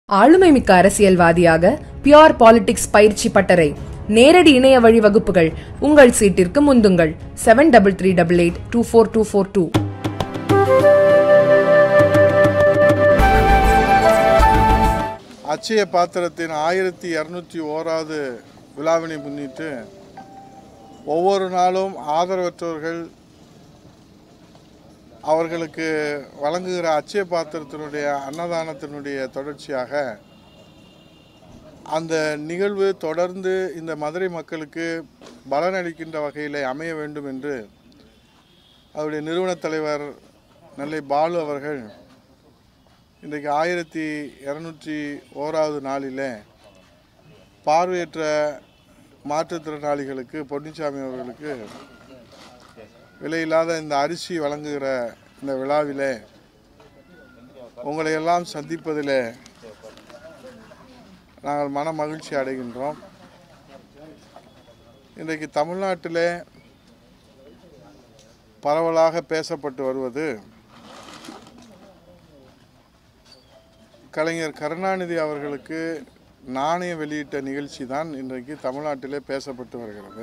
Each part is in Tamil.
ஆளுமை மிக்க அரசியல்வாதியாக பியோர் பாலிடிக்ஸ் பயிற்சி பட்டறை நேரடி இணைய வழி வகுப்புகள் உங்கள் சீட்டிற்கு முந்துங்கள் seven double three double eight two four two four two அச்சய பாத்திரத்தின் ஆயிரத்தி இரநூத்தி ஓராவது விழாவினை முன்னிட்டு ஒவ்வொரு நாளும் ஆதரவற்றவர்கள் அவர்களுக்கு வழங்குகிற அச்சய பாத்திரத்தினுடைய அன்னதானத்தினுடைய தொடர்ச்சியாக அந்த நிகழ்வு தொடர்ந்து இந்த மதுரை மக்களுக்கு பலனளிக்கின்ற வகையில் அமைய வேண்டும் என்று அவருடைய நிறுவனத் தலைவர் நெல்லை பாலு அவர்கள் இன்றைக்கு ஆயிரத்தி இரநூற்றி ஓராவது நாளில் பார்வையற்ற மாற்றுத்திறனாளிகளுக்கு பொன்னிச்சாமி அவர்களுக்கு விலையில்லாத இந்த அரிசி வழங்குகிற இந்த விழாவிலே உங்களை எல்லாம் சந்திப்பதில் நாங்கள் மன மகிழ்ச்சி அடைகின்றோம் இன்றைக்கு தமிழ்நாட்டில் பரவலாக பேசப்பட்டு வருவது கலைஞர் கருணாநிதி அவர்களுக்கு நாணயம் வெளியிட்ட நிகழ்ச்சி தான் இன்றைக்கு தமிழ்நாட்டிலே பேசப்பட்டு வருகிறது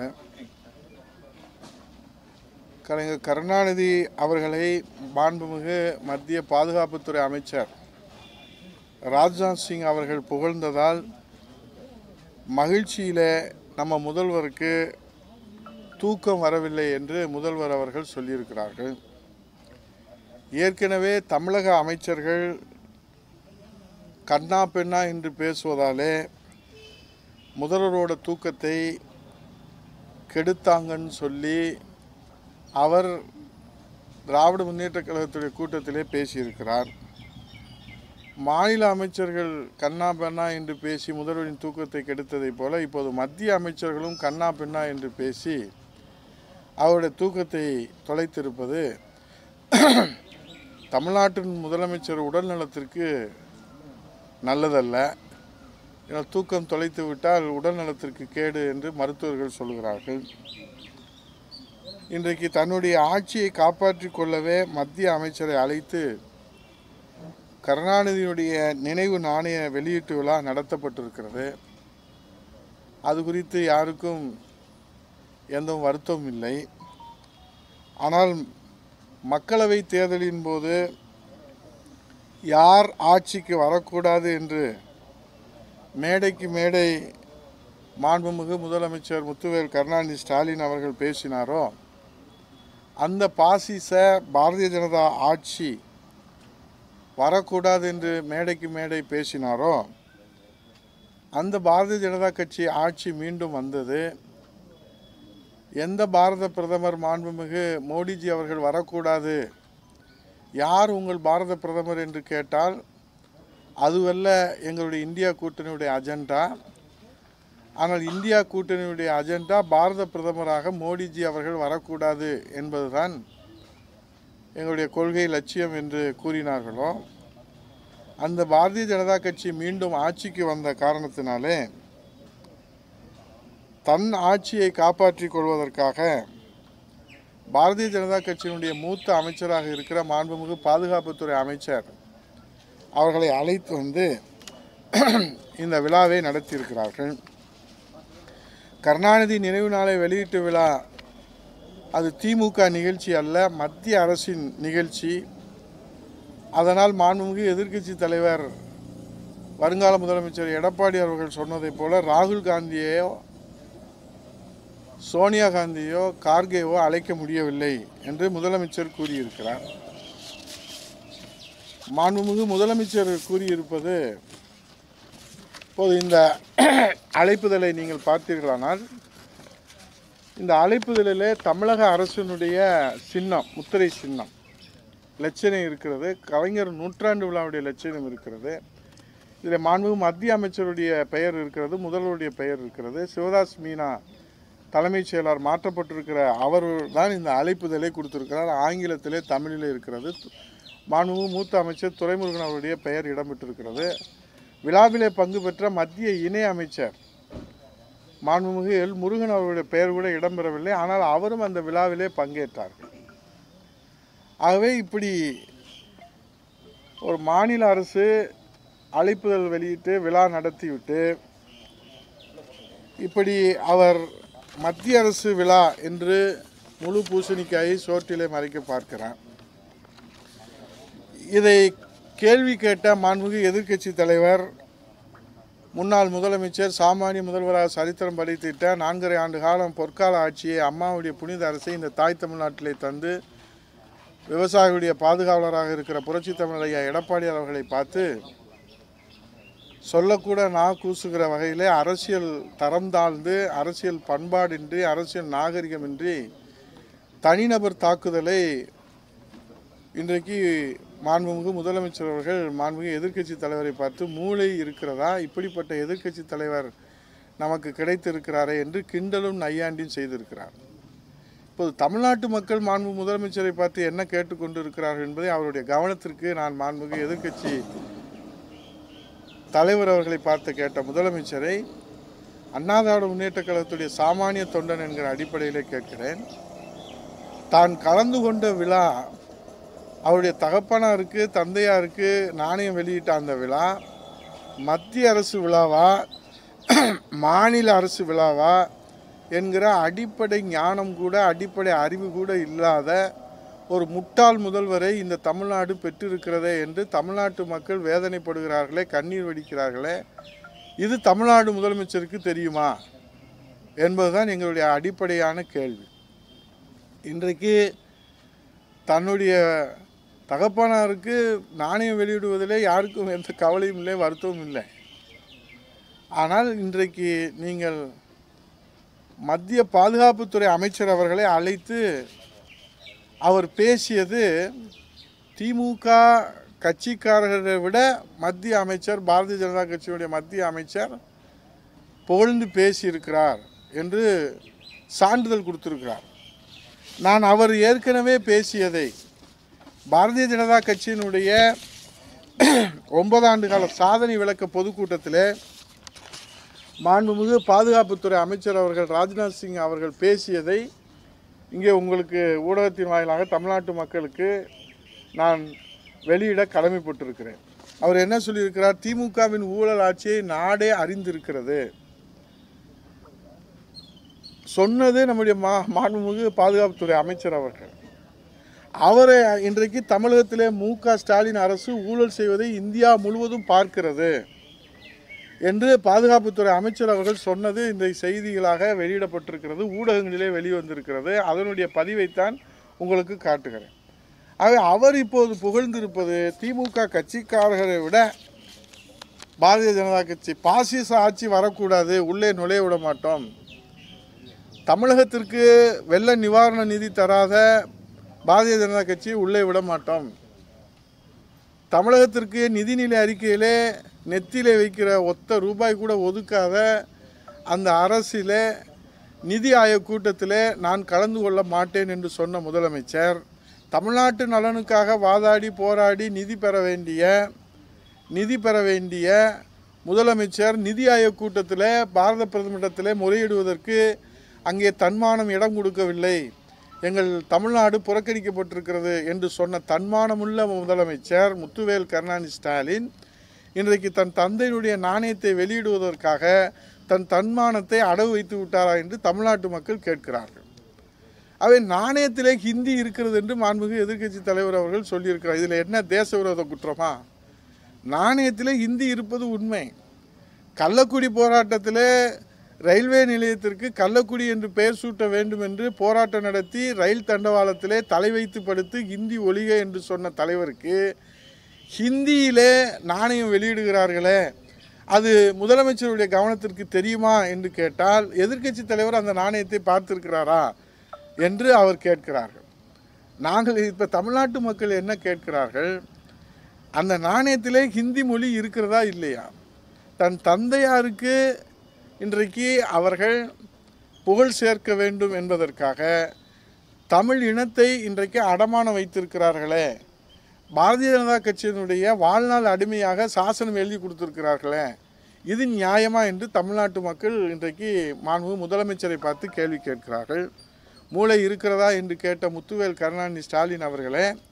கலைஞர் கருணாநிதி அவர்களை மாண்புமிகு மத்திய பாதுகாப்புத்துறை அமைச்சர் ராஜ்நாத் சிங் அவர்கள் புகழ்ந்ததால் மகிழ்ச்சியிலே நம்ம முதல்வருக்கு தூக்கம் வரவில்லை என்று முதல்வர் அவர்கள் சொல்லியிருக்கிறார்கள் ஏற்கனவே தமிழக அமைச்சர்கள் கண்ணா பெண்ணா என்று பேசுவதாலே முதல்வரோட தூக்கத்தை கெடுத்தாங்கன்னு சொல்லி அவர் திராவிட முன்னேற்ற கழகத்துடைய கூட்டத்திலே பேசியிருக்கிறார் மாநில அமைச்சர்கள் கண்ணா பெண்ணா என்று பேசி முதல்வரின் தூக்கத்தை கெடுத்ததைப் போல இப்போது மத்திய அமைச்சர்களும் கண்ணா பெண்ணா என்று பேசி அவருடைய தூக்கத்தை தொலைத்திருப்பது தமிழ்நாட்டின் முதலமைச்சர் உடல் நலத்திற்கு நல்லதல்ல ஏன்னா தூக்கம் தொலைத்து விட்டால் உடல் நலத்திற்கு கேடு என்று மருத்துவர்கள் சொல்கிறார்கள் இன்றைக்கு தன்னுடைய ஆட்சியை காப்பாற்றிக் கொள்ளவே மத்திய அமைச்சரை அழைத்து கருணாநிதியுடைய நினைவு நாணய வெளியீட்டு விழா நடத்தப்பட்டிருக்கிறது அது குறித்து யாருக்கும் எந்த வருத்தமும் இல்லை ஆனால் மக்களவை தேர்தலின் போது யார் ஆட்சிக்கு வரக்கூடாது என்று மேடைக்கு மேடை மாண்புமிகு முதலமைச்சர் முத்துவேல் கருணாநிதி ஸ்டாலின் அவர்கள் பேசினாரோ அந்த பாசிச பாரதிய ஜனதா ஆட்சி வரக்கூடாது என்று மேடைக்கு மேடை பேசினாரோ அந்த பாரதிய ஜனதா கட்சி ஆட்சி மீண்டும் வந்தது எந்த பாரத பிரதமர் மாண்புமிகு மோடிஜி அவர்கள் வரக்கூடாது யார் உங்கள் பாரத பிரதமர் என்று கேட்டால் அதுவல்ல எங்களுடைய இந்தியா கூட்டணியுடைய அஜெண்டா ஆனால் இந்தியா கூட்டணியுடைய அஜெண்டா பாரத பிரதமராக மோடிஜி அவர்கள் வரக்கூடாது என்பதுதான் எங்களுடைய கொள்கை லட்சியம் என்று கூறினார்களோ அந்த பாரதிய ஜனதா கட்சி மீண்டும் ஆட்சிக்கு வந்த காரணத்தினாலே தன் ஆட்சியை காப்பாற்றிக் கொள்வதற்காக பாரதிய ஜனதா கட்சியினுடைய மூத்த அமைச்சராக இருக்கிற மாண்புமிகு பாதுகாப்புத்துறை அமைச்சர் அவர்களை அழைத்து வந்து இந்த விழாவை நடத்தியிருக்கிறார்கள் கருணாநிதி நினைவு நாளை வெளியீட்டு விழா அது திமுக நிகழ்ச்சி அல்ல மத்திய அரசின் நிகழ்ச்சி அதனால் மாண்புமிகு எதிர்க்கட்சி தலைவர் வருங்கால முதலமைச்சர் எடப்பாடி அவர்கள் சொன்னதைப் போல ராகுல் காந்தியையோ சோனியா காந்தியோ கார்கேவோ அழைக்க முடியவில்லை என்று முதலமைச்சர் கூறியிருக்கிறார் மாண்புமிகு முதலமைச்சர் கூறியிருப்பது இப்போது இந்த அழைப்புதலை நீங்கள் பார்த்தீர்களானால் இந்த அழைப்புதலிலே தமிழக அரசினுடைய சின்னம் முத்திரை சின்னம் லட்சணம் இருக்கிறது கலைஞர் நூற்றாண்டு விழாவுடைய லட்சணம் இருக்கிறது இதில் மாண்புமிகு மத்திய அமைச்சருடைய பெயர் இருக்கிறது முதல்வருடைய பெயர் இருக்கிறது சிவதாஸ் மீனா தலைமைச் செயலாளர் மாற்றப்பட்டிருக்கிற அவர் தான் இந்த அழைப்புதலை கொடுத்திருக்கிறார் ஆங்கிலத்திலே தமிழிலே இருக்கிறது மாண்புமிகு மூத்த அமைச்சர் துரைமுருகன் அவருடைய பெயர் இடம்பெற்றிருக்கிறது விழாவிலே பங்கு பெற்ற மத்திய இணை அமைச்சர் மாண்புமிகு எல் முருகன் அவருடைய பெயர் கூட இடம்பெறவில்லை ஆனால் அவரும் அந்த விழாவிலே பங்கேற்றார்கள் ஆகவே இப்படி ஒரு மாநில அரசு அழைப்புதல் வெளியிட்டு விழா நடத்திவிட்டு இப்படி அவர் மத்திய அரசு விழா என்று முழு பூசணிக்காயை சோற்றிலே மறைக்க பார்க்கிறார் இதை கேள்வி கேட்ட மாண்புமிகு எதிர்க்கட்சி தலைவர் முன்னாள் முதலமைச்சர் சாமானிய முதல்வராக சரித்திரம் படைத்திட்ட நான்கரை ஆண்டு காலம் பொற்கால ஆட்சியை அம்மாவுடைய புனித அரசை இந்த தாய் தமிழ்நாட்டிலே தந்து விவசாயிகளுடைய பாதுகாவலராக இருக்கிற புரட்சி தமிழ் ஐயா எடப்பாடி அவர்களை பார்த்து சொல்லக்கூட நான் கூசுகிற வகையிலே அரசியல் தரம் தாழ்ந்து அரசியல் பண்பாடின்றி அரசியல் நாகரிகமின்றி தனிநபர் தாக்குதலை இன்றைக்கு மாண்புமிகு முதலமைச்சர் அவர்கள் மாண்புமிகு எதிர்க்கட்சி தலைவரை பார்த்து மூளை இருக்கிறதா இப்படிப்பட்ட எதிர்க்கட்சி தலைவர் நமக்கு கிடைத்திருக்கிறாரே என்று கிண்டலும் நையாண்டியும் செய்திருக்கிறார் இப்போது தமிழ்நாட்டு மக்கள் மாண்பு முதலமைச்சரை பார்த்து என்ன கேட்டுக்கொண்டு இருக்கிறார்கள் என்பதை அவருடைய கவனத்திற்கு நான் மாண்புமிகு எதிர்க்கட்சி தலைவர் அவர்களை பார்த்து கேட்ட முதலமைச்சரை அண்ணா திராவிட முன்னேற்ற கழகத்துடைய சாமானிய தொண்டன் என்கிற அடிப்படையிலே கேட்கிறேன் தான் கலந்து கொண்ட விழா அவருடைய தகப்பனாருக்கு தந்தையாருக்கு நாணயம் வெளியிட்ட அந்த விழா மத்திய அரசு விழாவா மாநில அரசு விழாவா என்கிற அடிப்படை ஞானம் கூட அடிப்படை அறிவு கூட இல்லாத ஒரு முட்டாள் முதல்வரை இந்த தமிழ்நாடு பெற்றிருக்கிறதே என்று தமிழ்நாட்டு மக்கள் வேதனைப்படுகிறார்களே கண்ணீர் வடிக்கிறார்களே இது தமிழ்நாடு முதலமைச்சருக்கு தெரியுமா என்பதுதான் எங்களுடைய அடிப்படையான கேள்வி இன்றைக்கு தன்னுடைய தகப்பனாருக்கு நாணயம் வெளியிடுவதிலே யாருக்கும் எந்த கவலையும் இல்லை வருத்தமும் இல்லை ஆனால் இன்றைக்கு நீங்கள் மத்திய பாதுகாப்புத்துறை அமைச்சர் அவர்களை அழைத்து அவர் பேசியது திமுக கட்சிக்காரர்களை விட மத்திய அமைச்சர் பாரதிய ஜனதா கட்சியுடைய மத்திய அமைச்சர் புகழ்ந்து பேசியிருக்கிறார் என்று சான்றிதழ் கொடுத்திருக்கிறார் நான் அவர் ஏற்கனவே பேசியதை பாரதிய ஜனதா கட்சியினுடைய ஒன்பதாண்டு கால சாதனை விளக்க பொதுக்கூட்டத்தில் மாண்புமிகு பாதுகாப்புத்துறை அமைச்சர் அவர்கள் ராஜ்நாத் சிங் அவர்கள் பேசியதை இங்கே உங்களுக்கு ஊடகத்தின் வாயிலாக தமிழ்நாட்டு மக்களுக்கு நான் வெளியிட கடமைப்பட்டிருக்கிறேன் அவர் என்ன சொல்லியிருக்கிறார் திமுகவின் ஊழல் ஆட்சியை நாடே அறிந்திருக்கிறது சொன்னது நம்முடைய மா மாண்புமிகு பாதுகாப்புத்துறை அமைச்சர் அவர்கள் அவரை இன்றைக்கு தமிழகத்திலே மு க ஸ்டாலின் அரசு ஊழல் செய்வதை இந்தியா முழுவதும் பார்க்கிறது என்று பாதுகாப்புத்துறை அமைச்சர் அவர்கள் சொன்னது இந்த செய்திகளாக வெளியிடப்பட்டிருக்கிறது ஊடகங்களிலே வெளிவந்திருக்கிறது அதனுடைய பதிவைத்தான் உங்களுக்கு காட்டுகிறேன் ஆக அவர் இப்போது புகழ்ந்திருப்பது திமுக கட்சிக்காரர்களை விட பாரதிய ஜனதா கட்சி பாசிச ஆட்சி வரக்கூடாது உள்ளே நுழைய விட மாட்டோம் தமிழகத்திற்கு வெள்ள நிவாரண நிதி தராத பாரதிய ஜனதா கட்சி உள்ளே விட மாட்டோம் தமிழகத்திற்கு நிதிநிலை அறிக்கையிலே நெத்தியிலே வைக்கிற ஒத்த ரூபாய் கூட ஒதுக்காத அந்த அரசிலே நிதி ஆயோக் கூட்டத்திலே நான் கலந்து கொள்ள மாட்டேன் என்று சொன்ன முதலமைச்சர் தமிழ்நாட்டு நலனுக்காக வாதாடி போராடி நிதி பெற வேண்டிய நிதி பெற வேண்டிய முதலமைச்சர் நிதி ஆயோக் கூட்டத்தில் பாரத பிரதமரிடத்திலே முறையிடுவதற்கு அங்கே தன்மானம் இடம் கொடுக்கவில்லை எங்கள் தமிழ்நாடு புறக்கணிக்கப்பட்டிருக்கிறது என்று சொன்ன தன்மானமுள்ள முதலமைச்சர் முத்துவேல் கருணாநிதி ஸ்டாலின் இன்றைக்கு தன் தந்தையினுடைய நாணயத்தை வெளியிடுவதற்காக தன் தன்மானத்தை அடவு வைத்து விட்டாரா என்று தமிழ்நாட்டு மக்கள் கேட்கிறார்கள் அவை நாணயத்திலே ஹிந்தி இருக்கிறது என்று மாண்புமிகு எதிர்க்கட்சி தலைவர் அவர்கள் சொல்லியிருக்கிறார் இதில் என்ன தேச விரோத குற்றமா நாணயத்திலே ஹிந்தி இருப்பது உண்மை கள்ளக்குடி போராட்டத்திலே ரயில்வே நிலையத்திற்கு கள்ளக்குடி என்று பெயர் சூட்ட வேண்டும் என்று போராட்டம் நடத்தி ரயில் தண்டவாளத்திலே தலை வைத்து படுத்து ஹிந்தி ஒழிக என்று சொன்ன தலைவருக்கு ஹிந்தியிலே நாணயம் வெளியிடுகிறார்களே அது முதலமைச்சருடைய கவனத்திற்கு தெரியுமா என்று கேட்டால் எதிர்க்கட்சி தலைவர் அந்த நாணயத்தை பார்த்திருக்கிறாரா என்று அவர் கேட்கிறார்கள் நாங்கள் இப்போ தமிழ்நாட்டு மக்கள் என்ன கேட்கிறார்கள் அந்த நாணயத்திலே ஹிந்தி மொழி இருக்கிறதா இல்லையா தன் தந்தையாருக்கு இன்றைக்கு அவர்கள் புகழ் சேர்க்க வேண்டும் என்பதற்காக தமிழ் இனத்தை இன்றைக்கு அடமானம் வைத்திருக்கிறார்களே பாரதிய ஜனதா கட்சியினுடைய வாழ்நாள் அடிமையாக சாசனம் எழுதி கொடுத்திருக்கிறார்களே இது நியாயமா என்று தமிழ்நாட்டு மக்கள் இன்றைக்கு மாண்பு முதலமைச்சரை பார்த்து கேள்வி கேட்கிறார்கள் மூளை இருக்கிறதா என்று கேட்ட முத்துவேல் கருணாநிதி ஸ்டாலின் அவர்களே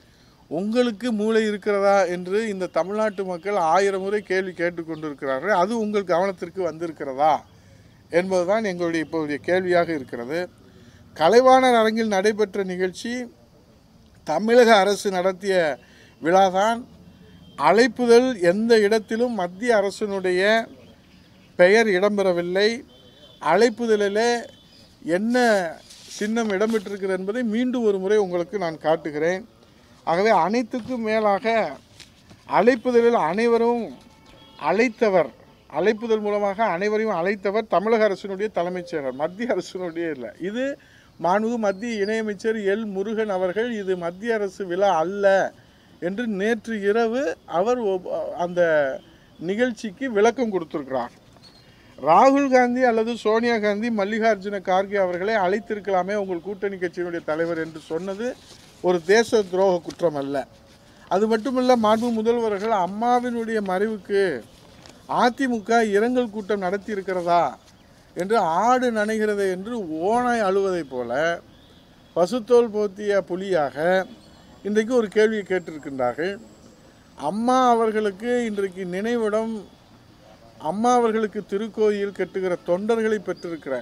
உங்களுக்கு மூளை இருக்கிறதா என்று இந்த தமிழ்நாட்டு மக்கள் ஆயிரம் முறை கேள்வி கேட்டுக்கொண்டிருக்கிறார்கள் அது உங்கள் கவனத்திற்கு வந்திருக்கிறதா என்பதுதான் எங்களுடைய இப்போதைய கேள்வியாக இருக்கிறது கலைவாணர் அரங்கில் நடைபெற்ற நிகழ்ச்சி தமிழக அரசு நடத்திய விழாதான் அழைப்புதல் எந்த இடத்திலும் மத்திய அரசினுடைய பெயர் இடம்பெறவில்லை அழைப்புதலில் என்ன சின்னம் இடம்பெற்றிருக்கிறது என்பதை மீண்டும் ஒரு முறை உங்களுக்கு நான் காட்டுகிறேன் ஆகவே அனைத்துக்கும் மேலாக அழைப்புதலில் அனைவரும் அழைத்தவர் அழைப்புதல் மூலமாக அனைவரையும் அழைத்தவர் தமிழக அரசினுடைய தலைமைச் செயலர் மத்திய அரசினுடைய இல்லை இது மாண்புமிகு மத்திய இணையமைச்சர் எல் முருகன் அவர்கள் இது மத்திய அரசு விழா அல்ல என்று நேற்று இரவு அவர் ஒப்- அந்த நிகழ்ச்சிக்கு விளக்கம் கொடுத்திருக்கிறார் ராகுல் காந்தி அல்லது சோனியா காந்தி மல்லிகார்ஜுன கார்கே அவர்களை அழைத்திருக்கலாமே உங்கள் கூட்டணி கட்சியினுடைய தலைவர் என்று சொன்னது ஒரு தேச துரோக குற்றம் அல்ல அது மட்டுமல்ல மாண்பு முதல்வர்கள் அம்மாவினுடைய மறைவுக்கு அதிமுக இரங்கல் கூட்டம் நடத்தி இருக்கிறதா என்று ஆடு நனைகிறது என்று ஓனாய் அழுவதைப் போல பசுத்தோல் போத்திய புலியாக இன்றைக்கு ஒரு கேள்வியை கேட்டிருக்கின்றார்கள் அம்மா அவர்களுக்கு இன்றைக்கு நினைவிடம் அம்மா அவர்களுக்கு திருக்கோயில் கட்டுகிற தொண்டர்களை பெற்றிருக்கிற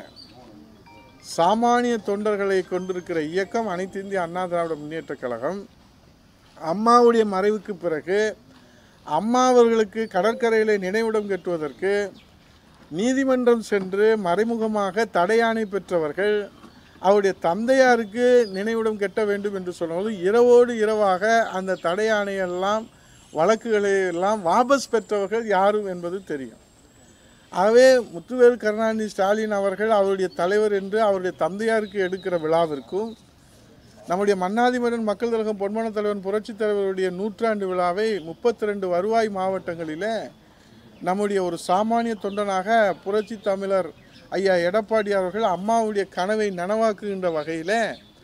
சாமானிய தொண்டர்களை கொண்டிருக்கிற இயக்கம் அனைத்து இந்திய அண்ணா திராவிட முன்னேற்றக் கழகம் அம்மாவுடைய மறைவுக்கு பிறகு அம்மா அவர்களுக்கு கடற்கரையில் நினைவிடம் கட்டுவதற்கு நீதிமன்றம் சென்று மறைமுகமாக தடையாணை பெற்றவர்கள் அவருடைய தந்தையாருக்கு நினைவிடம் கட்ட வேண்டும் என்று சொன்னபோது இரவோடு இரவாக அந்த தடையாணையெல்லாம் வழக்குகளை எல்லாம் வாபஸ் பெற்றவர்கள் யாரும் என்பது தெரியும் ஆகவே முத்துவேல் கருணாநிதி ஸ்டாலின் அவர்கள் அவருடைய தலைவர் என்று அவருடைய தந்தையாருக்கு எடுக்கிற விழாவிற்கும் நம்முடைய மன்னாதிமன்றன் மக்கள் கழகம் பொன்மன தலைவன் புரட்சித் தலைவருடைய நூற்றாண்டு விழாவை முப்பத்தி ரெண்டு வருவாய் மாவட்டங்களிலே நம்முடைய ஒரு சாமானிய தொண்டனாக புரட்சி தமிழர் ஐயா எடப்பாடி அவர்கள் அம்மாவுடைய கனவை நனவாக்குகின்ற வகையில்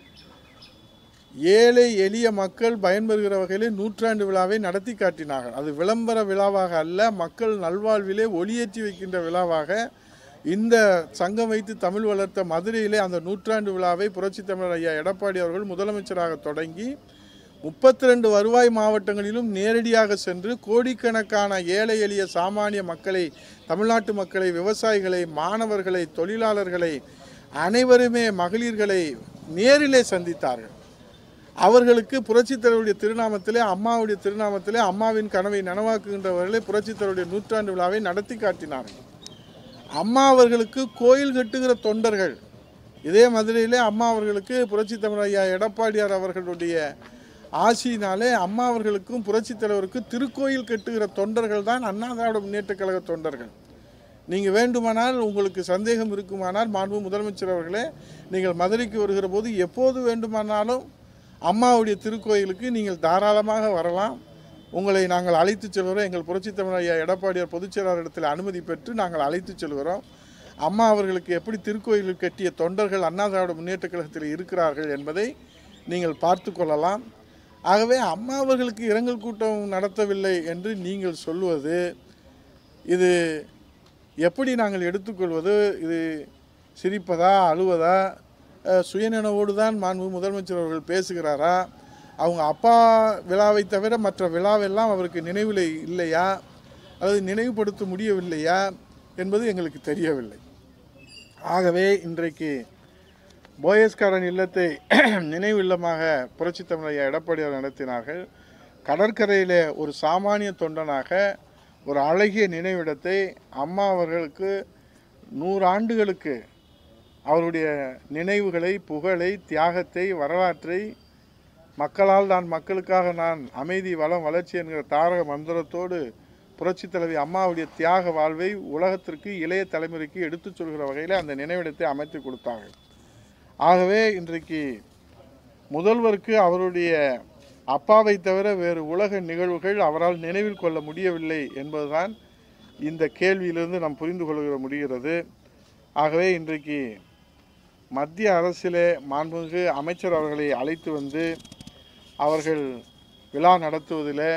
ஏழை எளிய மக்கள் பயன்பெறுகிற வகையில் நூற்றாண்டு விழாவை நடத்தி காட்டினார்கள் அது விளம்பர விழாவாக அல்ல மக்கள் நல்வாழ்விலே ஒளியேற்றி வைக்கின்ற விழாவாக இந்த சங்கம் வைத்து தமிழ் வளர்த்த மதுரையிலே அந்த நூற்றாண்டு விழாவை புரட்சி தமிழர் ஐயா எடப்பாடி அவர்கள் முதலமைச்சராக தொடங்கி முப்பத்தி ரெண்டு வருவாய் மாவட்டங்களிலும் நேரடியாக சென்று கோடிக்கணக்கான ஏழை எளிய சாமானிய மக்களை தமிழ்நாட்டு மக்களை விவசாயிகளை மாணவர்களை தொழிலாளர்களை அனைவருமே மகளிர்களை நேரிலே சந்தித்தார்கள் அவர்களுக்கு புரட்சித் தலைவருடைய திருநாமத்திலே அம்மாவுடைய திருநாமத்திலே அம்மாவின் கனவை நனவாக்குகின்றவர்களே புரட்சித் தலைவருடைய நூற்றாண்டு விழாவை நடத்தி காட்டினார்கள் அம்மா அவர்களுக்கு கோயில் கட்டுகிற தொண்டர்கள் இதே மதுரையிலே அம்மா அவர்களுக்கு புரட்சி தமிழ் ஐயா எடப்பாடியார் அவர்களுடைய ஆசியினாலே அம்மா அவர்களுக்கும் புரட்சி தலைவருக்கும் திருக்கோயில் கட்டுகிற தொண்டர்கள் தான் அண்ணா திராவிட முன்னேற்றக் கழக தொண்டர்கள் நீங்கள் வேண்டுமானால் உங்களுக்கு சந்தேகம் இருக்குமானால் மாண்பு முதலமைச்சர் அவர்களே நீங்கள் மதுரைக்கு வருகிற போது எப்போது வேண்டுமானாலும் அம்மாவுடைய திருக்கோயிலுக்கு நீங்கள் தாராளமாக வரலாம் உங்களை நாங்கள் அழைத்து செல்கிறோம் எங்கள் புரட்சித் தமிழர் ஐயா எடப்பாடியார் பொதுச் செயலாளரிடத்தில் அனுமதி பெற்று நாங்கள் அழைத்து செல்கிறோம் அம்மா அவர்களுக்கு எப்படி திருக்கோயில் கட்டிய தொண்டர்கள் அண்ணா திராவிட முன்னேற்றக் கழகத்தில் இருக்கிறார்கள் என்பதை நீங்கள் பார்த்து கொள்ளலாம் ஆகவே அம்மா அவர்களுக்கு இரங்கல் கூட்டம் நடத்தவில்லை என்று நீங்கள் சொல்வது இது எப்படி நாங்கள் எடுத்துக்கொள்வது இது சிரிப்பதா அழுவதா அஹ், சுயநினைவோடு தான் மாண்பு முதலமைச்சர் அவர்கள் பேசுகிறாரா அவங்க அப்பா விழாவை தவிர மற்ற விழாவெல்லாம் அவருக்கு நினைவில் இல்லையா அல்லது நினைவுபடுத்த முடியவில்லையா என்பது எங்களுக்கு தெரியவில்லை ஆகவே இன்றைக்கு போயஸ்காரன் இல்லத்தை நினைவு இல்லமாக புரட்சி தமிழையா எடப்பாடியார் நடத்தினார்கள் கடற்கரையிலே ஒரு சாமானிய தொண்டனாக ஒரு அழகிய நினைவிடத்தை அம்மா அவர்களுக்கு நூறு ஆண்டுகளுக்கு அவருடைய நினைவுகளை புகழை தியாகத்தை வரலாற்றை மக்களால் நான் மக்களுக்காக நான் அமைதி வளம் வளர்ச்சி என்கிற தாரக மந்திரத்தோடு புரட்சித் தலைவி அம்மாவுடைய தியாக வாழ்வை உலகத்திற்கு இளைய தலைமுறைக்கு எடுத்துச் சொல்கிற வகையில் அந்த நினைவிடத்தை அமைத்து கொடுத்தார்கள் ஆகவே இன்றைக்கு முதல்வருக்கு அவருடைய அப்பாவை தவிர வேறு உலக நிகழ்வுகள் அவரால் நினைவில் கொள்ள முடியவில்லை என்பதுதான் இந்த கேள்வியிலிருந்து நாம் புரிந்து கொள்கிற முடிகிறது ஆகவே இன்றைக்கு மத்திய அரசிலே மாண்புமிகு அமைச்சர் அவர்களை அழைத்து வந்து அவர்கள் விழா நடத்துவதில்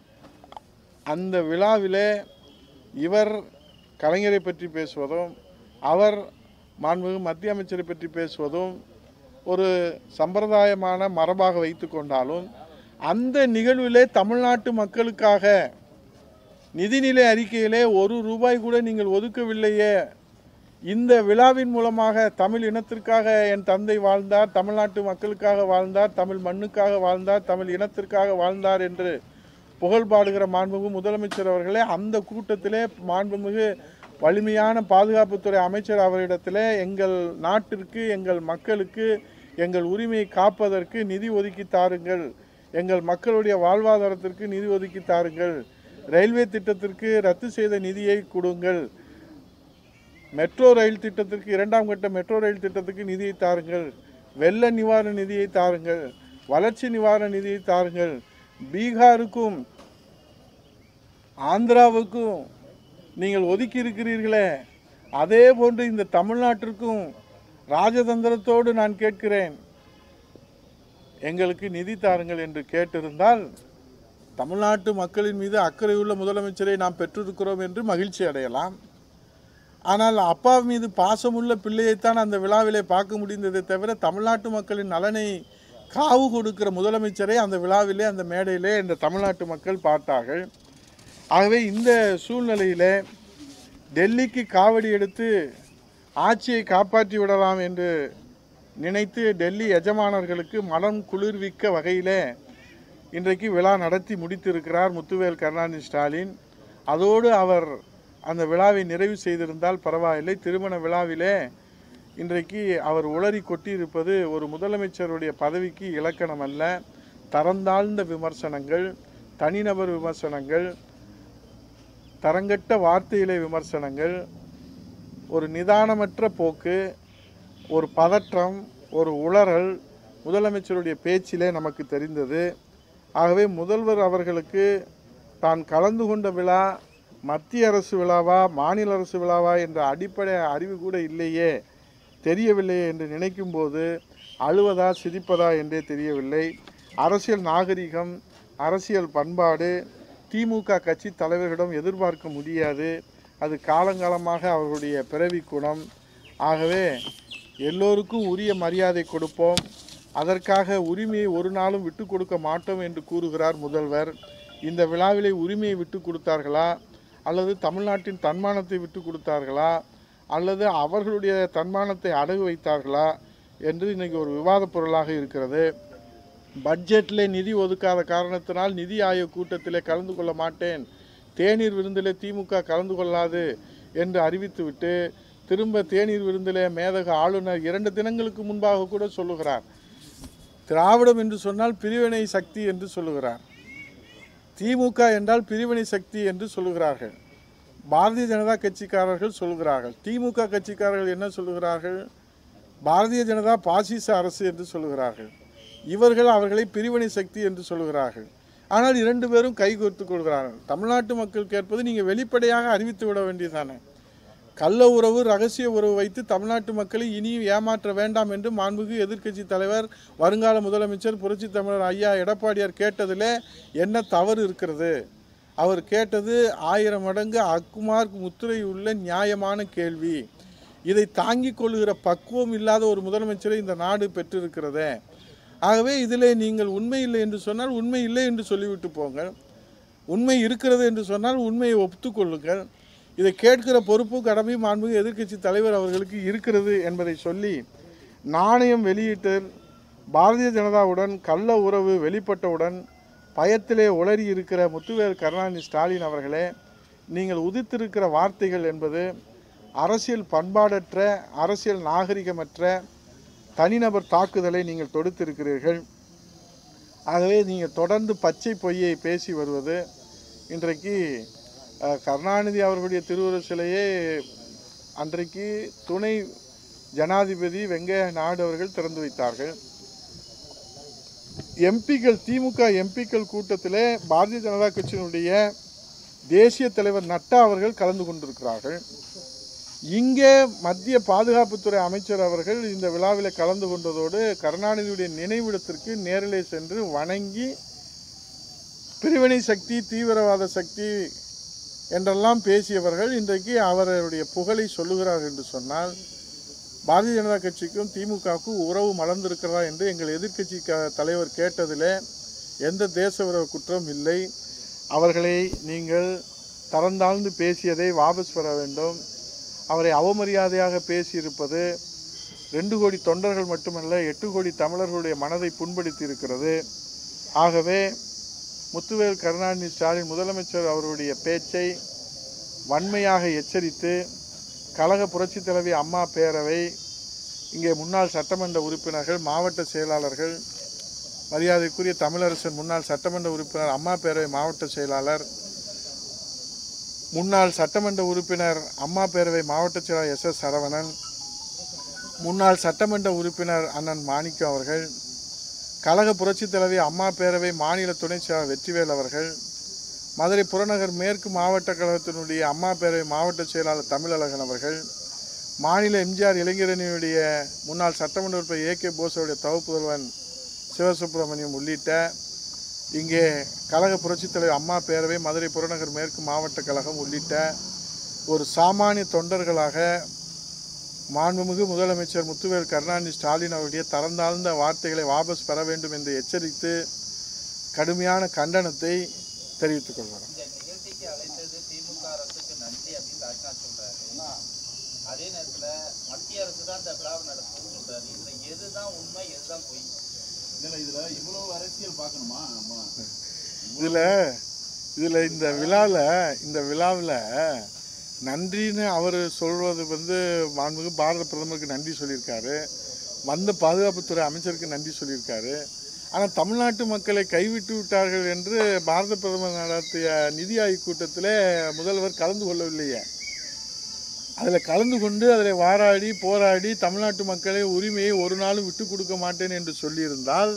அந்த விழாவிலே இவர் கலைஞரை பற்றி பேசுவதும் அவர் மாண்புமிகு மத்திய அமைச்சரை பற்றி பேசுவதும் ஒரு சம்பிரதாயமான மரபாக வைத்து கொண்டாலும் அந்த நிகழ்விலே தமிழ்நாட்டு மக்களுக்காக நிதிநிலை அறிக்கையிலே ஒரு ரூபாய் கூட நீங்கள் ஒதுக்கவில்லையே இந்த விழாவின் மூலமாக தமிழ் இனத்திற்காக என் தந்தை வாழ்ந்தார் தமிழ்நாட்டு மக்களுக்காக வாழ்ந்தார் தமிழ் மண்ணுக்காக வாழ்ந்தார் தமிழ் இனத்திற்காக வாழ்ந்தார் என்று புகழ் பாடுகிற மாண்புமிகு முதலமைச்சர் அவர்களே அந்த கூட்டத்திலே மாண்புமிகு வலிமையான பாதுகாப்புத்துறை அமைச்சர் அவரிடத்திலே எங்கள் நாட்டிற்கு எங்கள் மக்களுக்கு எங்கள் உரிமையை காப்பதற்கு நிதி ஒதுக்கி தாருங்கள் எங்கள் மக்களுடைய வாழ்வாதாரத்திற்கு நிதி ஒதுக்கி தாருங்கள் ரயில்வே திட்டத்திற்கு ரத்து செய்த நிதியை கொடுங்கள் மெட்ரோ ரயில் திட்டத்திற்கு இரண்டாம் கட்ட மெட்ரோ ரயில் திட்டத்துக்கு நிதியை தாருங்கள் வெள்ள நிவாரண நிதியை தாருங்கள் வளர்ச்சி நிவாரண நிதியை தாருங்கள் பீகாருக்கும் ஆந்திராவுக்கும் நீங்கள் ஒதுக்கி இருக்கிறீர்களே அதே போன்று இந்த தமிழ்நாட்டிற்கும் ராஜதந்திரத்தோடு நான் கேட்கிறேன் எங்களுக்கு நிதி தாருங்கள் என்று கேட்டிருந்தால் தமிழ்நாட்டு மக்களின் மீது அக்கறையுள்ள முதலமைச்சரை நாம் பெற்றிருக்கிறோம் என்று மகிழ்ச்சி அடையலாம் ஆனால் அப்பா மீது பாசமுள்ள பிள்ளையைத்தான் அந்த விழாவிலே பார்க்க முடிந்ததை தவிர தமிழ்நாட்டு மக்களின் நலனை காவு கொடுக்கிற முதலமைச்சரை அந்த விழாவிலே அந்த மேடையிலே இந்த தமிழ்நாட்டு மக்கள் பார்த்தார்கள் ஆகவே இந்த சூழ்நிலையிலே டெல்லிக்கு காவடி எடுத்து ஆட்சியை காப்பாற்றி விடலாம் என்று நினைத்து டெல்லி எஜமானர்களுக்கு மனம் குளிர்விக்க வகையிலே இன்றைக்கு விழா நடத்தி முடித்திருக்கிறார் முத்துவேல் கருணாநிதி ஸ்டாலின் அதோடு அவர் அந்த விழாவை நிறைவு செய்திருந்தால் பரவாயில்லை திருமண விழாவிலே இன்றைக்கு அவர் உளறி கொட்டியிருப்பது ஒரு முதலமைச்சருடைய பதவிக்கு இலக்கணம் அல்ல தரந்தாழ்ந்த விமர்சனங்கள் தனிநபர் விமர்சனங்கள் தரங்கட்ட வார்த்தையிலே விமர்சனங்கள் ஒரு நிதானமற்ற போக்கு ஒரு பதற்றம் ஒரு உளறல் முதலமைச்சருடைய பேச்சிலே நமக்கு தெரிந்தது ஆகவே முதல்வர் அவர்களுக்கு தான் கலந்து கொண்ட விழா மத்திய அரசு விழாவா மாநில அரசு விழாவா என்ற அடிப்படை அறிவு கூட இல்லையே தெரியவில்லையே என்று நினைக்கும்போது அழுவதா சிரிப்பதா என்றே தெரியவில்லை அரசியல் நாகரிகம் அரசியல் பண்பாடு திமுக கட்சி தலைவர்களிடம் எதிர்பார்க்க முடியாது அது காலங்காலமாக அவர்களுடைய பிறவி குணம் ஆகவே எல்லோருக்கும் உரிய மரியாதை கொடுப்போம் அதற்காக உரிமையை ஒரு நாளும் விட்டு கொடுக்க மாட்டோம் என்று கூறுகிறார் முதல்வர் இந்த விழாவிலே உரிமையை விட்டு கொடுத்தார்களா அல்லது தமிழ்நாட்டின் தன்மானத்தை விட்டு கொடுத்தார்களா அல்லது அவர்களுடைய தன்மானத்தை அடகு வைத்தார்களா என்று இன்னைக்கு ஒரு விவாதப் பொருளாக இருக்கிறது பட்ஜெட்டில் நிதி ஒதுக்காத காரணத்தினால் நிதி ஆயோக் கூட்டத்திலே கலந்து கொள்ள மாட்டேன் தேநீர் விருந்திலே திமுக கலந்து கொள்ளாது என்று அறிவித்துவிட்டு திரும்ப தேநீர் விருந்திலே மேதக ஆளுநர் இரண்டு தினங்களுக்கு முன்பாக கூட சொல்லுகிறார் திராவிடம் என்று சொன்னால் பிரிவினை சக்தி என்று சொல்லுகிறார் திமுக என்றால் பிரிவினை சக்தி என்று சொல்லுகிறார்கள் பாரதிய ஜனதா கட்சிக்காரர்கள் சொல்லுகிறார்கள் திமுக கட்சிக்காரர்கள் என்ன சொல்லுகிறார்கள் பாரதிய ஜனதா பாசிச அரசு என்று சொல்லுகிறார்கள் இவர்கள் அவர்களை பிரிவினை சக்தி என்று சொல்லுகிறார்கள் ஆனால் இரண்டு பேரும் கைகோர்த்து கொள்கிறார்கள் தமிழ்நாட்டு மக்கள் கேட்பது நீங்கள் வெளிப்படையாக அறிவித்து விட வேண்டியதானே கள்ள உறவு ரகசிய உறவு வைத்து தமிழ்நாட்டு மக்களை இனியும் ஏமாற்ற வேண்டாம் என்று மாண்புமிகு எதிர்க்கட்சி தலைவர் வருங்கால முதலமைச்சர் புரட்சித் தமிழர் ஐயா எடப்பாடியார் கேட்டதிலே என்ன தவறு இருக்கிறது அவர் கேட்டது ஆயிரம் மடங்கு அக்குமார் முத்திரை உள்ள நியாயமான கேள்வி இதை தாங்கிக் கொள்கிற பக்குவம் இல்லாத ஒரு முதலமைச்சரை இந்த நாடு பெற்றிருக்கிறதே ஆகவே இதிலே நீங்கள் உண்மை இல்லை என்று சொன்னால் உண்மை இல்லை என்று சொல்லிவிட்டு போங்கள் உண்மை இருக்கிறது என்று சொன்னால் உண்மையை ஒப்புக்கொள்ளுங்கள் இதை கேட்கிற பொறுப்பு கடமை மாண்புமிகு எதிர்க்கட்சி தலைவர் அவர்களுக்கு இருக்கிறது என்பதை சொல்லி நாணயம் வெளியிட்டல் பாரதிய ஜனதாவுடன் கள்ள உறவு வெளிப்பட்டவுடன் பயத்திலே உளறி இருக்கிற முத்துவேல் கருணாநிதி ஸ்டாலின் அவர்களே நீங்கள் உதித்திருக்கிற வார்த்தைகள் என்பது அரசியல் பண்பாடற்ற அரசியல் நாகரிகமற்ற தனிநபர் தாக்குதலை நீங்கள் தொடுத்திருக்கிறீர்கள் ஆகவே நீங்கள் தொடர்ந்து பச்சை பொய்யை பேசி வருவது இன்றைக்கு அஹ், கருணாநிதி அவர்களுடைய திருவுருவ சிலையை அன்றைக்கு துணை ஜனாதிபதி வெங்கைய நாயுடு அவர்கள் திறந்து வைத்தார்கள் எம்பிக்கள் திமுக எம்பிக்கள் கூட்டத்திலே பாரதிய ஜனதா கட்சியினுடைய தேசிய தலைவர் நட்டா அவர்கள் கலந்து கொண்டிருக்கிறார்கள் இங்கே மத்திய பாதுகாப்புத்துறை அமைச்சர் அவர்கள் இந்த விழாவில் கலந்து கொண்டதோடு கருணாநிதியுடைய நினைவிடத்திற்கு நேரிலே சென்று வணங்கி பிரிவினை சக்தி தீவிரவாத சக்தி என்றெல்லாம் பேசியவர்கள் இன்றைக்கு அவருடைய புகழை சொல்லுகிறார்கள் என்று சொன்னால் பாரதிய ஜனதா கட்சிக்கும் திமுகவுக்கும் உறவு மலர்ந்திருக்கிறதா என்று எங்கள் எதிர்க்கட்சி க தலைவர் கேட்டதிலே எந்த தேச விரோத குற்றம் இல்லை அவர்களை நீங்கள் தரந்தாழ்ந்து பேசியதை வாபஸ் பெற வேண்டும் அவரை அவமரியாதையாக பேசியிருப்பது ரெண்டு கோடி தொண்டர்கள் மட்டுமல்ல எட்டு கோடி தமிழர்களுடைய மனதை புண்படுத்தி இருக்கிறது ஆகவே முத்துவேல் கருணாநிதி ஸ்டாலின் முதலமைச்சர் அவருடைய பேச்சை வன்மையாக எச்சரித்து கழக புரட்சித் தலைவி அம்மா பேரவை இங்கே முன்னாள் சட்டமன்ற உறுப்பினர்கள் மாவட்ட செயலாளர்கள் மரியாதைக்குரிய தமிழரசன் முன்னாள் சட்டமன்ற உறுப்பினர் அம்மா பேரவை மாவட்ட செயலாளர் முன்னாள் சட்டமன்ற உறுப்பினர் அம்மா பேரவை மாவட்ட செயலாளர் எஸ் எஸ் சரவணன் முன்னாள் சட்டமன்ற உறுப்பினர் அண்ணன் மாணிக்கம் அவர்கள் கழக புரட்சித் தலைவி அம்மா பேரவை மாநில துணைச் செயலாளர் வெற்றிவேல் அவர்கள் மதுரை புறநகர் மேற்கு மாவட்ட கழகத்தினுடைய அம்மா பேரவை மாவட்ட செயலாளர் தமிழழகன் அவர்கள் மாநில எம்ஜிஆர் இளைஞரணியுடைய முன்னாள் சட்டமன்ற உறுப்பினர் ஏ கே போஸுடைய தவப்புதல்வன் சிவசுப்பிரமணியம் உள்ளிட்ட இங்கே கழக புரட்சித் தலைவர் அம்மா பேரவை மதுரை புறநகர் மேற்கு மாவட்ட கழகம் உள்ளிட்ட ஒரு சாமானிய தொண்டர்களாக மாண்புமிகு முதலமைச்சர் முத்துவேல் கருணாநிதி ஸ்டாலின் அவருடைய தரந்தாழ்ந்த வார்த்தைகளை வாபஸ் பெற வேண்டும் என்று எச்சரித்து கடுமையான கண்டனத்தை தெரிவித்துக் கொள்கிறோம் இந்த நிகழ்ச்சிக்கு அழைத்தது திமுக அரசுக்கு நன்றி அப்படின்னு ராஜ்நாத் சொல்றாரு அதே நேரத்துல மத்திய அரசு தான் இந்த விழாவை நடத்தும்னு சொல்றாரு இதுல எதுதான் உண்மை எதுதான் பொய் இதுல இதுல இவ்வளவு அரசியல் பார்க்கணுமா ஆமா இதில் இதில் இந்த விழாவில் இந்த விழாவில் நன்றின்னு அவர் சொல்வது வந்து மாண்புமிகு பாரத பிரதமருக்கு நன்றி சொல்லியிருக்காரு வந்த பாதுகாப்புத்துறை அமைச்சருக்கு நன்றி சொல்லியிருக்காரு ஆனால் தமிழ்நாட்டு மக்களை கைவிட்டு விட்டார்கள் என்று பாரத பிரதமர் நடத்திய நிதி ஆய்வு கூட்டத்தில் முதல்வர் கலந்து கொள்ளவில்லையே அதில் கலந்து கொண்டு அதில் வாராடி போராடி தமிழ்நாட்டு மக்களை உரிமையை ஒரு நாளும் விட்டு கொடுக்க மாட்டேன் என்று சொல்லியிருந்தால்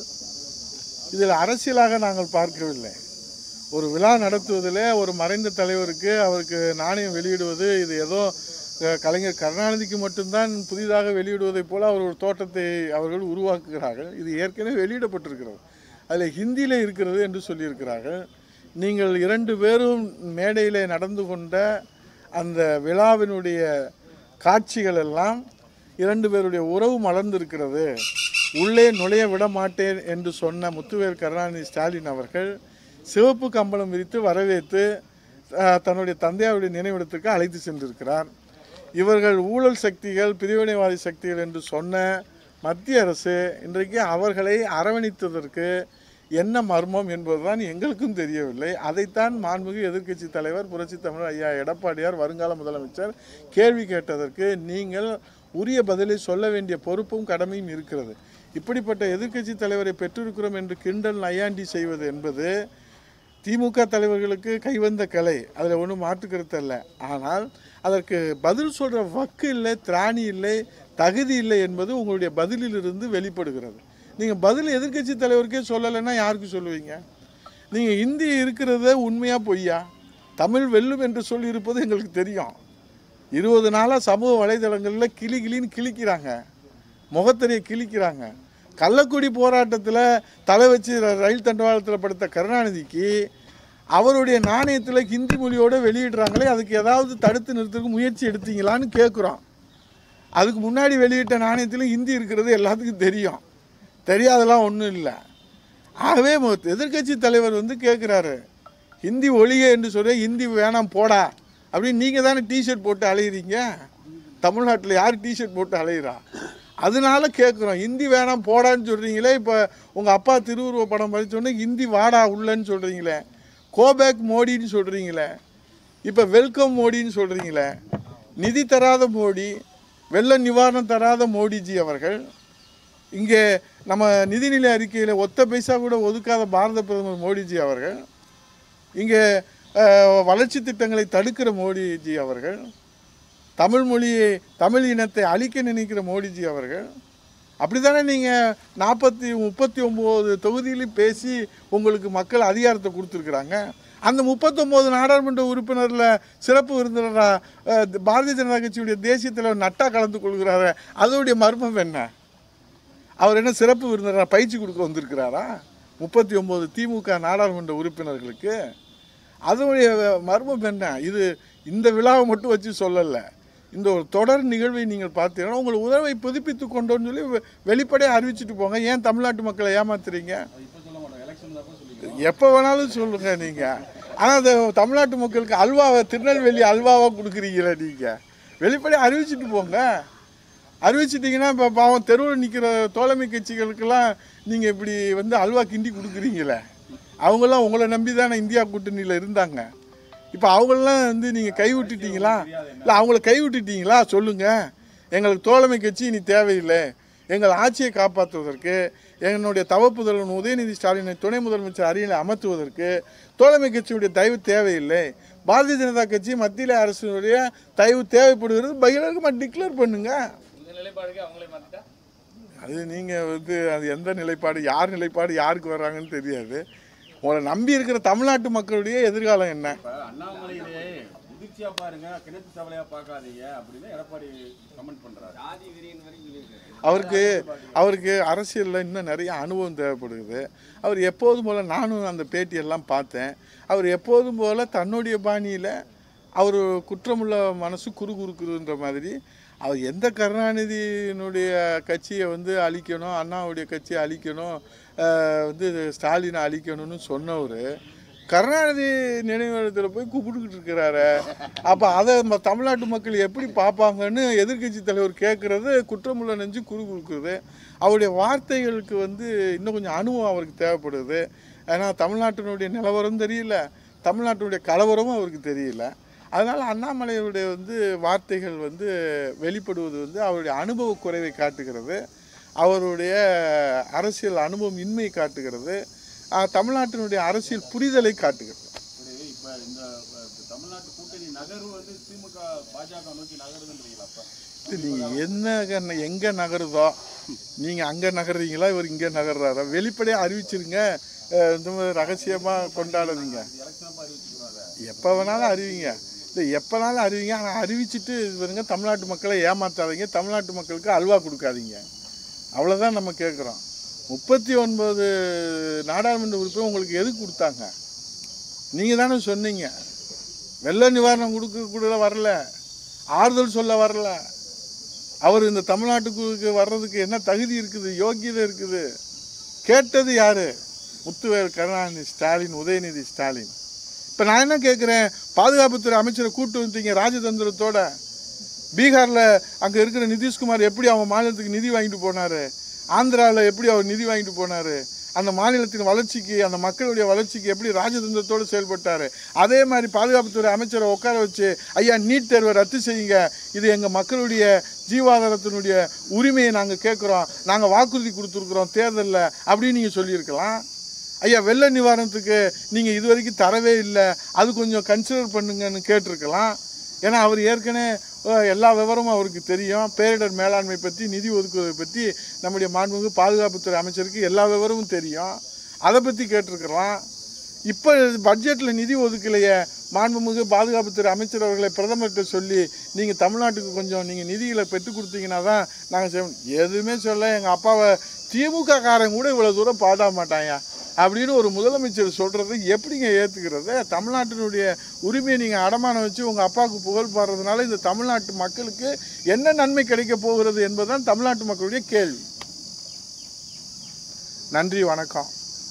இதில் அரசியலாக நாங்கள் பார்க்கவில்லை ஒரு விழா நடத்துவதில் ஒரு மறைந்த தலைவருக்கு அவருக்கு நாணயம் வெளியிடுவது இது ஏதோ அஹ், கலைஞர் கருணாநிதிக்கு மட்டும்தான் புதிதாக வெளியிடுவதைப் போல அவர் ஒரு தோட்டத்தை அவர்கள் உருவாக்குகிறார்கள் இது ஏற்கனவே வெளியிடப்பட்டிருக்கிறது அதில் ஹிந்தியில் இருக்கிறது என்று சொல்லியிருக்கிறார்கள் நீங்கள் இரண்டு பேரும் மேடையில் நடந்து கொண்ட அந்த விழாவினுடைய காட்சிகள் எல்லாம் இரண்டு பேருடைய உறவு மலர்ந்திருக்கிறது உள்ளே நுழைய விட மாட்டேன் என்று சொன்ன முத்துவேல் கருணாநிதி ஸ்டாலின் அவர்கள் சிவப்பு கம்பளம் விரித்து வரவேற்று அஹ், தன்னுடைய தந்தையாருடைய நினைவிடத்திற்கு அழைத்து சென்றிருக்கிறார் இவர்கள் ஊழல் சக்திகள் பிரிவினைவாதி சக்திகள் என்று சொன்ன மத்திய அரசு இன்றைக்கு அவர்களை அரவணைத்ததற்கு என்ன மர்மம் என்பதுதான் எங்களுக்கும் தெரியவில்லை அதைத்தான் மாண்புமிகு எதிர்க்கட்சி தலைவர் புரட்சி தமிழர் ஐயா எடப்பாடியார் வருங்கால முதலமைச்சர் கேள்வி கேட்டதற்கு நீங்கள் உரிய பதிலை சொல்ல வேண்டிய பொறுப்பும் கடமையும் இருக்கிறது இப்படிப்பட்ட எதிர்க்கட்சி தலைவரை பெற்றிருக்கிறோம் என்று கிண்டல் நையாண்டி செய்வது என்பது திமுக தலைவர்களுக்கு கைவந்த கலை அதில் ஒன்றும் மாற்று கருத்து இல்லை ஆனால் அதற்கு பதில் சொல்கிற வக்கு இல்லை திராணி இல்லை தகுதி இல்லை என்பது உங்களுடைய பதிலிலிருந்து வெளிப்படுகிறது நீங்கள் பதில் எதிர்க்கட்சி தலைவருக்கே சொல்லலைன்னா யாருக்கு சொல்லுவீங்க நீங்கள் ஹிந்தி இருக்கிறத உண்மையா பொய்யா தமிழ் வெல்லும் என்று சொல்லி இருப்பது எங்களுக்கு தெரியும் இருபது நாளாக சமூக வலைதளங்களில் கிளி கிளின்னு கிழிக்கிறாங்க முகத்தறியை கிழிக்கிறாங்க கள்ளக்குடி போராட்டத்தில் தலை வச்சு ர- ரயில் தண்டவாளத்தில் படுத்த கருணாநிதிக்கு அவருடைய நாணயத்தில் ஹிந்தி மொழியோடு வெளியிடுறாங்களே அதுக்கு ஏதாவது தடுத்து நிறுத்துறதுக்கு முயற்சி எடுத்தீங்களான்னு கேட்குறோம் அதுக்கு முன்னாடி வெளியிட்ட நாணயத்திலும் ஹிந்தி இருக்கிறது எல்லாத்துக்கும் தெரியும் தெரியாதெல்லாம் ஒன்றும் இல்லை ஆகவே எதிர்க்கட்சி தலைவர் வந்து கேட்குறாரு ஹிந்தி ஒழிக என்று சொல்லி ஹிந்தி வேணாம் போடா அப்படின்னு நீங்கள் தானே டிஷர்ட் போட்டு அலையிறீங்க தமிழ்நாட்டில் யார் டிஷர்ட் போட்டு அலையிறா அதனால கேட்குறோம் ஹிந்தி வேணாம் போடான்னு சொல்கிறீங்களே இப்போ உங்கள் அப்பா திருவுருவ படம் படிச்சோடனே ஹிந்தி வாடா உள்ளன்னு சொல்கிறீங்களே கோபேக் மோடின்னு சொல்கிறீங்களே இப்போ வெல்கம் மோடின்னு சொல்கிறீங்களே நிதி தராத மோடி வெள்ள நிவாரணம் தராத மோடிஜி அவர்கள் இங்கே நம்ம நிதிநிலை அறிக்கையில் ஒத்த பைசா கூட ஒதுக்காத பாரத பிரதமர் மோடிஜி அவர்கள் இங்கே அஹ், வளர்ச்சி திட்டங்களை தடுக்கிற மோடிஜி அவர்கள் தமிழ் மொழியை தமிழ் இனத்தை அழிக்க நினைக்கிற மோடிஜி அவர்கள் அப்படித்தானே நீங்கள் நாற்பத்தி முப்பத்தி ஒம்பது தொகுதியிலும் பேசி உங்களுக்கு மக்கள் அதிகாரத்தை கொடுத்துருக்குறாங்க அந்த முப்பத்தொம்போது நாடாளுமன்ற உறுப்பினரில் சிறப்பு விருந்தினராக பாரதிய ஜனதா கட்சியுடைய தேசிய தலைவர் நட்டா கலந்து கொள்கிறாரு அதோடைய மர்மம் என்ன அவர் என்ன சிறப்பு விருந்தினராக பயிற்சி கொடுக்க வந்திருக்கிறாரா முப்பத்தி ஒம்பது திமுக நாடாளுமன்ற உறுப்பினர்களுக்கு அதனுடைய மர்மம் என்ன இது இந்த விழாவை மட்டும் வச்சு சொல்லலை இந்த ஒரு தொடர் நிகழ்வை நீங்கள் பார்த்தீங்கன்னா உங்கள் உறவை புதுப்பித்து கொண்டோன்னு சொல்லி வெ- வெளிப்படையாக அறிவிச்சிட்டு போங்க ஏன் தமிழ்நாட்டு மக்களை ஏமாத்துறீங்க அது இப்ப சொல்ல மாட்டோம் எலெக்ஷன் தான் சொல்லிக்கலாம் எப்போ வேணாலும் சொல்லுங்க நீங்க ஆனால் அந்த தமிழ்நாட்டு மக்களுக்கு அல்வாவை திருநெல்வேலி அல்வாவா கொடுக்குறீங்களே நீங்க வெளிப்படையாக அறிவிச்சிட்டு போங்க அறிவிச்சிட்டிங்கன்னா இப்போ பாவம் தெருவில் நிற்கிற தோழமை கட்சிகளுக்கெல்லாம் நீங்கள் இப்படி வந்து அல்வா கிண்டி கொடுக்குறீங்களே அவங்கெல்லாம் உங்களை நம்பி தானே இந்தியா கூட்டணியில் இருந்தாங்க இப்போ அவங்களெல்லாம் வந்து நீங்கள் கை விட்டுட்டீங்களா இல்லை அவங்கள கை விட்டுட்டீங்களா சொல்லுங்கள் எங்களுக்கு தோழமை கட்சி இனி தேவையில்லை எங்கள் ஆட்சியை காப்பாற்றுவதற்கு என்னுடைய தவப்புதல்வன் உதயநிதி ஸ்டாலினை துணை முதலமைச்சர் அரியணை அமர்த்துவதற்கு தோழமை கட்சியுடைய தயவு தேவையில்லை பாரதிய ஜனதா கட்சி மத்தியில் அரசினுடைய தயவு தேவைப்படுகிறது பகிரங்கமாக டிக்ளேர் பண்ணுங்க இந்த நிலைப்பாடுக்கு அவங்களே மாத்திட்டா அது நீங்கள் வந்து அது எந்த நிலைப்பாடு யார் நிலைப்பாடு யாருக்கு வர்றாங்கன்னு தெரியாது உங்களை நம்பி இருக்கிற தமிழ்நாட்டு மக்களுடைய எதிர்காலம் என்ன இப்ப அண்ணாமலையிலே முதிர்ச்சியா பாருங்க கிணத்து சவலையா பார்க்காதீங்க அப்படின்னு எடப்பாடி கமெண்ட் பண்றாரு அவருக்கு அவருக்கு அரசியலில் இன்னும் நிறைய அனுபவம் தேவைப்படுகிறது அவர் எப்போதும் போல் நானும் அந்த பேட்டியெல்லாம் பார்த்தேன் அவர் எப்போதும் போல் தன்னுடைய பாணியில் அவர் குற்றமுள்ள மனசு குறு குறுக்குதுன்ற மாதிரி அவர் எந்த கருணாநிதியினுடைய கட்சியை வந்து அழிக்கணும் அண்ணாவுடைய கட்சியை அழிக்கணும் அஹ் வந்து ஸ்டாலினை அழிக்கணும்னு சொன்னவர் கருணாநிதி நினைவிடத்தில் போய் கூப்பிட்டுக்கிட்டு இருக்கிறாரு அப்போ அதை ம- தமிழ்நாட்டு மக்கள் எப்படி பார்ப்பாங்கன்னு எதிர்க்கட்சி தலைவர் கேட்குறது குற்றமுள்ள நெஞ்சு குறு குறுக்குறது அவருடைய வார்த்தைகளுக்கு வந்து இன்னும் கொஞ்சம் அனுபவம் அவருக்கு தேவைப்படுது ஏன்னா தமிழ்நாட்டினுடைய நிலவரம் தெரியல தமிழ்நாட்டினுடைய கலவரமும் அவருக்கு தெரியல அதனால் அண்ணாமலையுடைய வந்து வார்த்தைகள் வந்து வெளிப்படுவது வந்து அவருடைய அனுபவ குறைவை காட்டுகிறது அவருடைய அரசியல் அனுபவம் இன்மை காட்டுகிறது ஆஹ், தமிழ்நாட்டினுடைய அரசியல் புரிதலை காட்டுகிறது சரி, இப்ப இந்த அஹ், தமிழ்நாட்டு கூட்டணி நகர்வு வந்து திமுக பாஜக நோக்கி நகருதுன்றீங்களா அப்ப நீங்கள் என்ன கண்ண- எங்க நகருதோ நீங்கள் அங்கே நகர்றீங்களா இவர் இங்கே நகர்றாரா வெளிப்படையாக அறிவிச்சிருங்க அஹ், இந்த மாதிரி ரகசியமாக கொண்டாடாதீங்க எலெக்ஷன் அப்ப அறிவிச்சுக்கிறாரு எப்போ வேணாலும் அறிவிங்க இல்லை எப்போனாலும் அறிவிங்க ஆனால் அறிவிச்சிட்டு இது பாருங்க தமிழ்நாட்டு மக்களை ஏமாத்தாதீங்க தமிழ்நாட்டு மக்களுக்கு அல்வா கொடுக்காதீங்க அவ்வளோதான் நம்ம கேட்குறோம் முப்பத்தி ஒன்பது நாடாளுமன்ற உறுப்பினர் உங்களுக்கு எதுக்கு கொடுத்தாங்க நீங்கள் தானே சொன்னீங்க வெள்ள நிவாரணம் கொடுக்க கூட வரல ஆறுதல் சொல்ல வரல அவர் இந்த தமிழ்நாட்டுக்கு வர்றதுக்கு என்ன தகுதி இருக்குது யோக்கியதை இருக்குது கேட்டது யாரு முத்துவேல் கருணாநிதி ஸ்டாலின் உதயநிதி ஸ்டாலின் இப்போ நான் என்ன கேட்குறேன் பாதுகாப்புத்துறை அமைச்சரை கூட்டு வந்தீங்க ராஜதந்திரத்தோட பீகாரில் அங்கே இருக்கிற நிதிஷ்குமார் எப்படி அவன் மாநிலத்துக்கு நிதி வாங்கிட்டு போனார் ஆந்திராவில் எப்படி அவர் நிதி வாங்கிட்டு போனார் அந்த மாநிலத்தின் வளர்ச்சிக்கு அந்த மக்களுடைய வளர்ச்சிக்கு எப்படி ராஜதந்திரத்தோடு செயல்பட்டார் அதே மாதிரி பாதுகாப்புத்துறை அமைச்சரை உட்கார வச்சு ஐயா நீட் தேர்வை ரத்து செய்யுங்க இது எங்கள் மக்களுடைய ஜீவாதாரத்தினுடைய உரிமையை நாங்கள் கேட்குறோம் நாங்கள் வாக்குறுதி கொடுத்துருக்குறோம் தேர்தலில் அப்படின்னு நீங்கள் சொல்லியிருக்கலாம் ஐயா வெள்ள நிவாரணத்துக்கு நீங்கள் இது வரைக்கும் தரவே இல்லை அது கொஞ்சம் கன்சிடர் பண்ணுங்கன்னு கேட்டிருக்கலாம் ஏன்னா அவர் ஏற்கனவே அஹ், எல்லா விவரமும் அவருக்கு தெரியும் பேரிடர் மேலாண்மை பற்றி நிதி ஒதுக்குவதை பற்றி நம்முடைய மாண்புமிகு பாதுகாப்புத்துறை அமைச்சருக்கு எல்லா விவரமும் தெரியும் அதை பற்றி கேட்டிருக்கலாம் இப்போ பட்ஜெட்டில் நிதி ஒதுக்கலையே மாண்புமிகு பாதுகாப்புத்துறை அமைச்சர் அவர்களை பிரதமர்கிட்ட சொல்லி நீங்கள் தமிழ்நாட்டுக்கு கொஞ்சம் நீங்கள் நிதிகளை பெற்றுக் கொடுத்தீங்கன்னா தான் நாங்கள் செய்வோம் எதுவுமே சொல்ல எங்கள் அப்பாவை திமுக காரன் கூட இவ்வளோ தூரம் பாட மாட்டாங்க அப்படின்னு ஒரு முதலமைச்சர் சொல்கிறத எப்படிங்க ஏற்றுக்கிறது தமிழ்நாட்டினுடைய உரிமையை நீங்கள் அடமானம் வச்சு உங்கள் அப்பாவுக்கு புகழ் பாடுறதுனால இந்த தமிழ்நாட்டு மக்களுக்கு என்ன நன்மை கிடைக்க போகிறது என்பதுதான் தமிழ்நாட்டு மக்களுடைய கேள்வி நன்றி வணக்கம்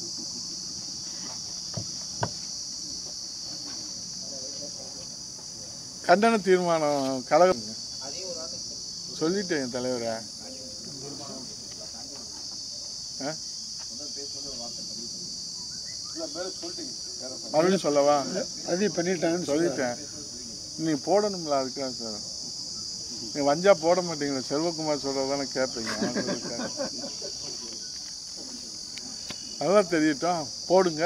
கண்டன தீர்மானம் கழகம் சொல்லிட்டேன் என் தலைவரை ஆ? மறுபடியும் சொல்லவா அது பண்ணிட்டாங்கன்னு சொல்லிட்டேன் நீ போடணும்ல அதுக்கா சார் நீ வஞ்சா போட மாட்டீங்களா செல்வகுமார் சொல்றதானே கேட்பீங்க அவன் சொல்லிட்டாரு. அதெல்லாம் தெரியட்டும் போடுங்க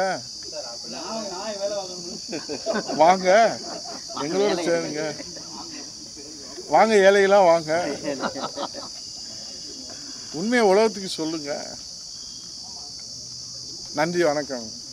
வாங்க எங்களோட சேருங்க வாங்க ஏழைகளா வாங்க உண்மையை உலகத்துக்கு சொல்லுங்க நன்றி வணக்கம்